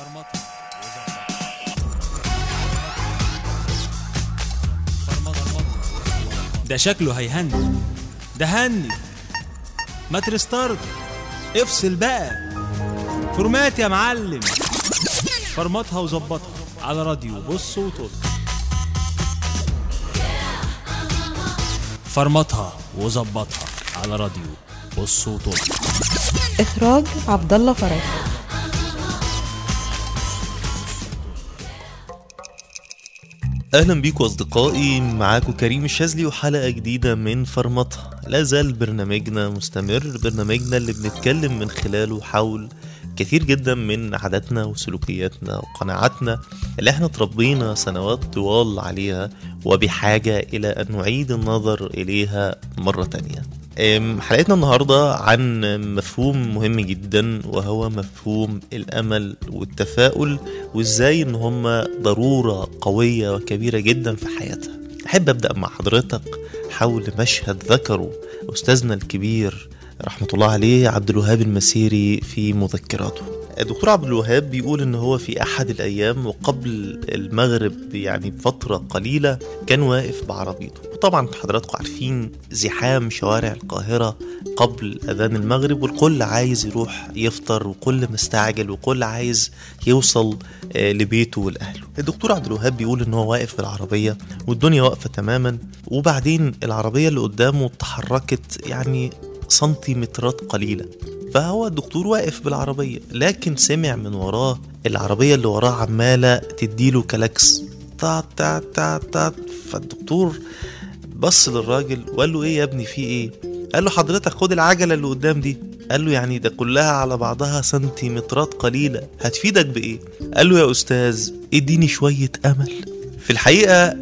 ده شكله هيهني ده هني ما ترستارت افصل بقى فورمات يا معلم فرمطها وظبطها على راديو بص وطل فرمطها وظبطها على راديو بص وطل إخراج عبد الله فرج اهلا بيكم اصدقائي معاكم كريم الشاذلي وحلقه جديده من فرمطها لا زال برنامجنا مستمر برنامجنا اللي بنتكلم من خلاله حول كثير جدا من عاداتنا وسلوكياتنا وقناعاتنا اللي احنا تربينا سنوات طوال عليها وبحاجه الى ان نعيد النظر اليها مره تانية أم، حلقتنا النهاردة عن مفهوم مهم جدا وهو مفهوم الأمل والتفاؤل وإزاي إن هما ضرورة قوية وكبيرة جدا في حياتها أحب أبدأ مع حضرتك حول مشهد ذكره أستاذنا الكبير رحمة الله عليه عبد الوهاب المسيري في مذكراته الدكتور عبد الوهاب بيقول ان هو في احد الايام وقبل المغرب يعني بفتره قليله كان واقف بعربيته وطبعا حضراتكم عارفين زحام شوارع القاهره قبل اذان المغرب والكل عايز يروح يفطر وكل مستعجل وكل عايز يوصل آه، لبيته ولاهله الدكتور عبد الوهاب بيقول ان هو واقف بالعربيه والدنيا واقفه تماما وبعدين العربيه اللي قدامه تحركت يعني سنتيمترات قليله فهو الدكتور واقف بالعربية لكن سمع من وراه العربية اللي وراه عمالة تديله كلاكس تا تا تا تا فالدكتور بص للراجل وقال له ايه يا ابني في ايه قال له حضرتك خد العجلة اللي قدام دي قال له يعني ده كلها على بعضها سنتيمترات قليلة هتفيدك بايه قال له يا استاذ اديني شوية امل في الحقيقة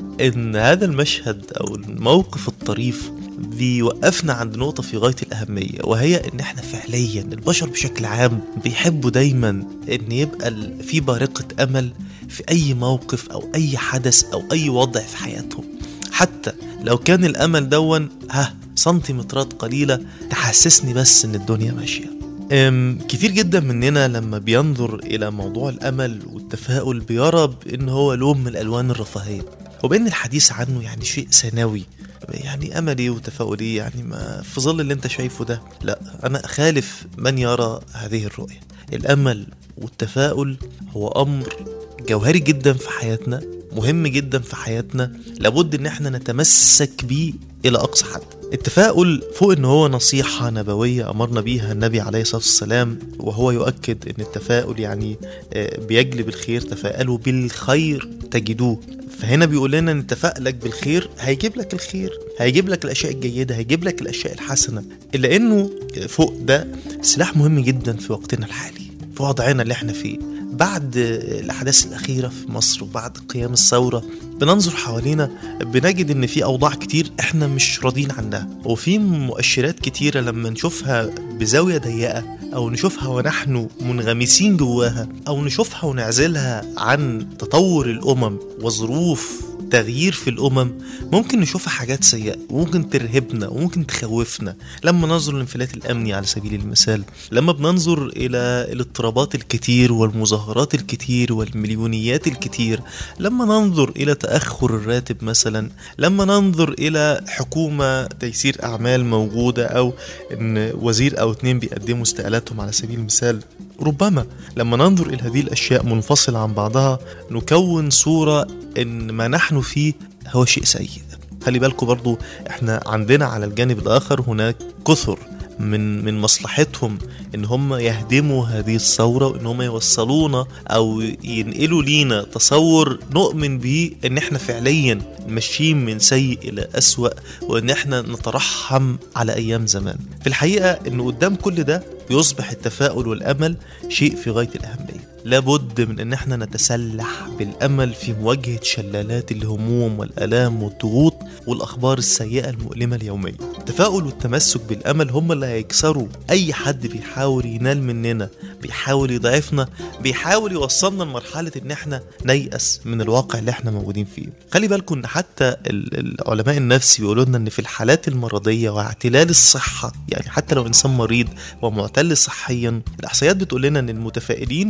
ان هذا المشهد او الموقف الطريف بيوقفنا عند نقطة في غاية الأهمية وهي إن إحنا فعليا البشر بشكل عام بيحبوا دايما إن يبقى ال- في بارقة أمل في أي موقف أو أي حدث أو أي وضع في حياتهم حتى لو كان الأمل دون ها سنتيمترات قليلة تحسسني بس إن الدنيا ماشية أم، كتير جدا مننا لما بينظر إلى موضوع الأمل والتفاؤل بيرى إن هو لون من الألوان الرفاهية وبإن الحديث عنه يعني شيء ثانوي يعني املي وتفاؤلي يعني ما في ظل اللي انت شايفه ده لا انا اخالف من يرى هذه الرؤيه الامل والتفاؤل هو امر جوهري جدا في حياتنا مهم جدا في حياتنا لابد ان احنا نتمسك بيه الى اقصى حد التفاؤل فوق ان هو نصيحة نبوية امرنا بيها النبي عليه الصلاة والسلام وهو يؤكد ان التفاؤل يعني آه، بيجلب الخير تفاءلوا بالخير تجدوه فهنا بيقول لنا ان تفائلك بالخير هيجيب لك الخير هيجيب لك الاشياء الجيده هيجيب لك الاشياء الحسنه الا انه فوق ده سلاح مهم جدا في وقتنا الحالي في وضعنا اللي احنا فيه بعد الاحداث الاخيره في مصر وبعد قيام الثوره بننظر حوالينا بنجد ان في اوضاع كتير احنا مش راضيين عنها وفي مؤشرات كتيره لما نشوفها بزاويه ضيقه او نشوفها ونحن منغمسين جواها او نشوفها ونعزلها عن تطور الامم وظروف تغيير في الامم ممكن نشوفها حاجات سيئه وممكن ترهبنا وممكن تخوفنا لما ننظر للانفلات الامني على سبيل المثال لما بننظر الى الاضطرابات الكتير والمظاهرات الكتير والمليونيات الكتير لما ننظر الى تاخر الراتب مثلا لما ننظر الى حكومه تيسير اعمال موجوده او ان وزير او اتنين بيقدموا استقالاتهم على سبيل المثال ربما لما ننظر الى هذه الاشياء منفصله عن بعضها نكون صوره ان ما نحن فيه هو شيء سيء خلي بالكم برضو احنا عندنا على الجانب الاخر هناك كثر من من مصلحتهم ان هم يهدموا هذه الثوره وان هم يوصلونا او ينقلوا لينا تصور نؤمن بيه ان احنا فعليا ماشيين من سيء الى اسوا وان احنا نترحم على ايام زمان في الحقيقه ان قدام كل ده يصبح التفاؤل والامل شيء في غايه الاهميه لابد من ان احنا نتسلح بالامل في مواجهه شلالات الهموم والالام والضغوط والاخبار السيئه المؤلمه اليوميه التفاؤل والتمسك بالامل هم اللي هيكسروا اي حد بيحاول ينال مننا بيحاول يضعفنا بيحاول يوصلنا لمرحله ان احنا نيأس من الواقع اللي احنا موجودين فيه خلي بالكم ان حتى ال- العلماء النفس بيقولوا لنا ان في الحالات المرضيه واعتلال الصحه يعني حتى لو انسان مريض ومعتل صحيا الاحصائيات بتقول لنا ان المتفائلين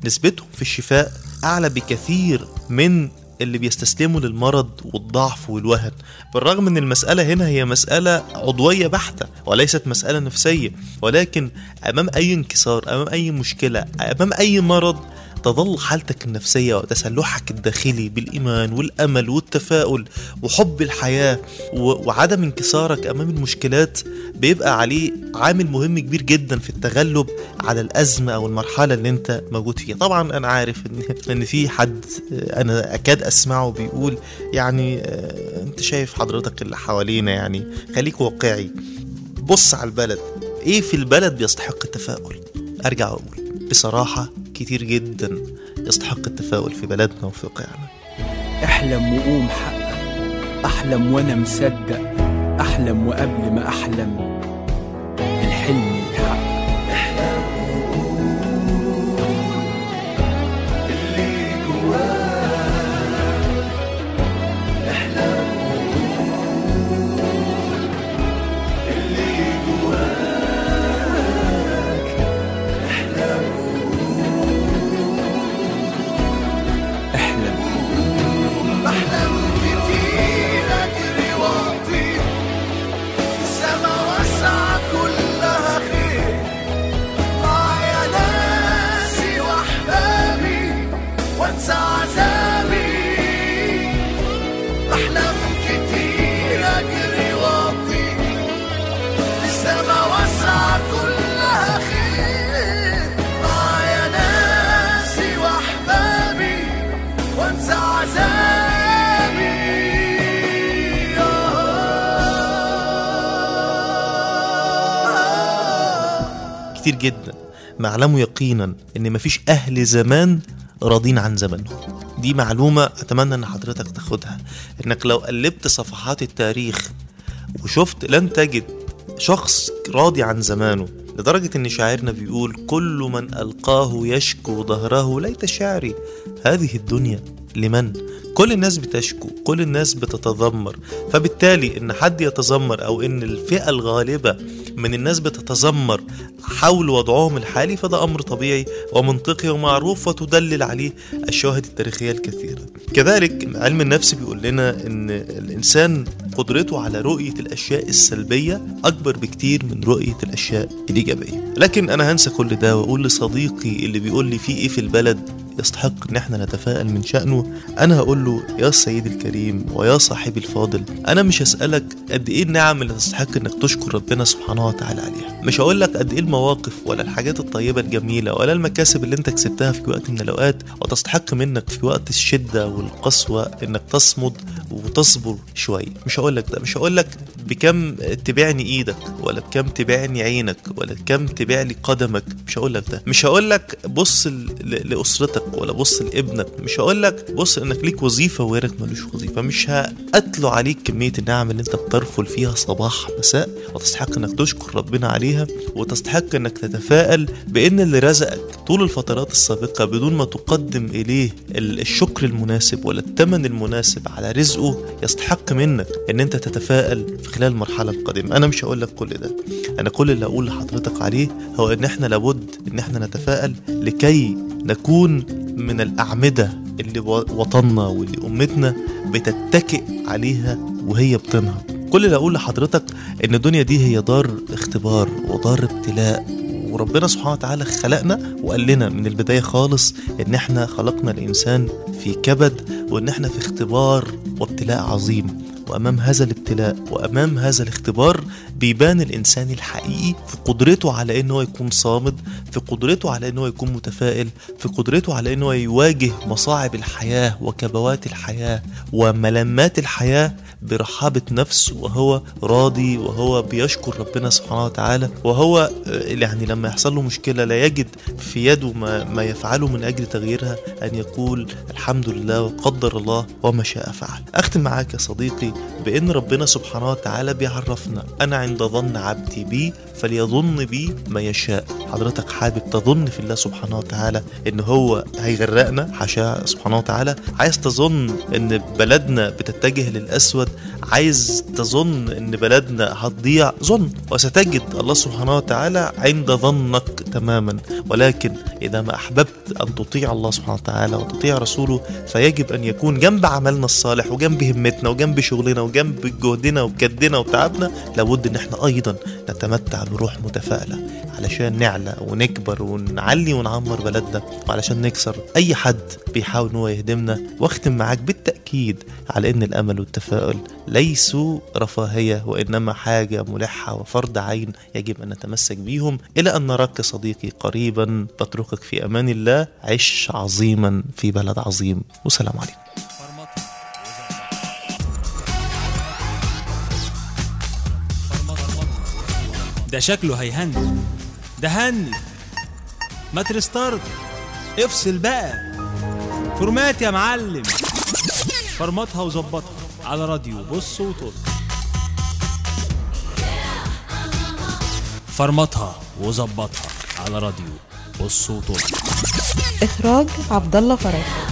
نسبتهم في الشفاء أعلى بكثير من اللي بيستسلموا للمرض والضعف والوهن بالرغم ان المسألة هنا هي مسألة عضوية بحتة وليست مسألة نفسية ولكن امام اي انكسار امام اي مشكلة امام اي مرض تظل حالتك النفسية وتسلحك الداخلي بالإيمان والأمل والتفاؤل وحب الحياة و- وعدم انكسارك أمام المشكلات بيبقى عليه عامل مهم كبير جدا في التغلب على الأزمة أو المرحلة اللي أنت موجود فيها طبعا أنا عارف إن, إن في حد آه، أنا أكاد أسمعه بيقول يعني آه، أنت شايف حضرتك اللي حوالينا يعني خليك واقعي بص على البلد ايه في البلد بيستحق التفاؤل ارجع اقول بصراحة كتير جدا يستحق التفاؤل في بلدنا وفي واقعنا احلم وقوم حقق احلم وانا مصدق احلم وقبل ما احلم الحلم يتحقق احلم أحلام كتير أجري وأطير السما واسعة كلها خير معايا ناسي وأحبابي وأنسى عذابي أحلام كتير أجري وأطير السما واسعة كلها خير معايا ناسي وأحبابي وانسى عذابي كتير جدا معلموا يقينا ان مفيش اهل زمان راضين عن زمنهم دي معلومة اتمنى ان حضرتك تاخدها انك لو قلبت صفحات التاريخ وشفت لن تجد شخص راضي عن زمانه لدرجة ان شاعرنا بيقول كل من القاه يشكو ظهره ليت شعري هذه الدنيا لمن كل الناس بتشكو كل الناس بتتذمر فبالتالي ان حد يتذمر او ان الفئة الغالبة من الناس بتتذمر حول وضعهم الحالي فده امر طبيعي ومنطقي ومعروف وتدلل عليه الشواهد التاريخية الكثيرة كذلك علم النفس بيقول لنا ان الانسان قدرته على رؤية الاشياء السلبية اكبر بكتير من رؤية الاشياء الايجابية لكن انا هنسى كل ده واقول لصديقي اللي بيقول لي في ايه في البلد يستحق ان احنا نتفائل من شأنه انا هقول له يا سيدي الكريم ويا صاحبي الفاضل انا مش هسألك قد ايه النعم اللي تستحق انك تشكر ربنا سبحانه وتعالى عليها مش هقول لك قد ايه المواقف ولا الحاجات الطيبة الجميلة ولا المكاسب اللي انت كسبتها في وقت من الاوقات وتستحق منك في وقت الشدة والقسوة انك تصمد وتصبر شوية مش هقول لك ده مش هقول لك بكم تبعني ايدك ولا بكم تبعني عينك ولا بكم تبيع لي قدمك مش هقول لك ده مش هقول لك بص ل- ل- لاسرتك ولا بص لابنك مش هقول لك بص انك ليك وظيفه وغيرك ملوش وظيفه مش هاتلو عليك كميه النعم اللي انت بترفل فيها صباح مساء وتستحق انك تشكر ربنا عليها وتستحق انك تتفائل بان اللي رزقك طول الفترات السابقه بدون ما تقدم اليه ال- الشكر المناسب ولا الثمن المناسب على رزقه يستحق منك ان انت تتفائل في خلال المرحله القادمه انا مش هقول لك كل ده انا كل اللي اقول لحضرتك عليه هو ان احنا لابد ان احنا نتفائل لكي نكون من الاعمده اللي و- وطننا واللي امتنا بتتكئ عليها وهي بتنهض كل اللي اقول لحضرتك ان الدنيا دي هي دار اختبار ودار ابتلاء وربنا سبحانه وتعالى خلقنا وقال لنا من البداية خالص ان احنا خلقنا الانسان في كبد وان احنا في اختبار وابتلاء عظيم وامام هذا الابتلاء وامام هذا الاختبار بيبان الانسان الحقيقي في قدرته على ان هو يكون صامد في قدرته على ان هو يكون متفائل في قدرته على ان هو يواجه مصاعب الحياه وكبوات الحياه وملمات الحياه برحابة نفس وهو راضي وهو بيشكر ربنا سبحانه وتعالى وهو آه، يعني لما يحصل له مشكلة لا يجد في يده ما, ما يفعله من أجل تغييرها أن يقول الحمد لله وقدر الله وما شاء فعل أختم معاك يا صديقي بأن ربنا سبحانه وتعالى بيعرفنا أنا عند ظن عبدي بي فليظن بي ما يشاء حضرتك حابب تظن في الله سبحانه وتعالى ان هو هيغرقنا حاشاه سبحانه وتعالى عايز تظن ان بلدنا بتتجه للاسود عايز تظن ان بلدنا هتضيع ظن وستجد الله سبحانه وتعالى عند ظنك تماما ولكن اذا ما احببت ان تطيع الله سبحانه وتعالى وتطيع رسوله فيجب ان يكون جنب عملنا الصالح وجنب همتنا وجنب شغلنا وجنب جهدنا وكدنا وتعبنا لابد ان احنا ايضا نتمتع بروح متفائله علشان نعلى ونكبر ونعلي ونعمر بلدنا وعلشان نكسر اي حد بيحاول ان هو يهدمنا واختم معاك بالتاكيد على ان الامل والتفاؤل ليسوا رفاهيه وانما حاجه ملحه وفرض عين يجب ان نتمسك بيهم الى ان نراك صديقي قريبا بتركك في امان الله عش عظيما في بلد عظيم والسلام عليكم ده شكله هيهني ده هني ما ترستارت افصل بقى فورمات يا معلم فرمطها وظبطها على راديو بص وطل فرمطها وظبطها على راديو بص وطل إخراج عبد الله فرج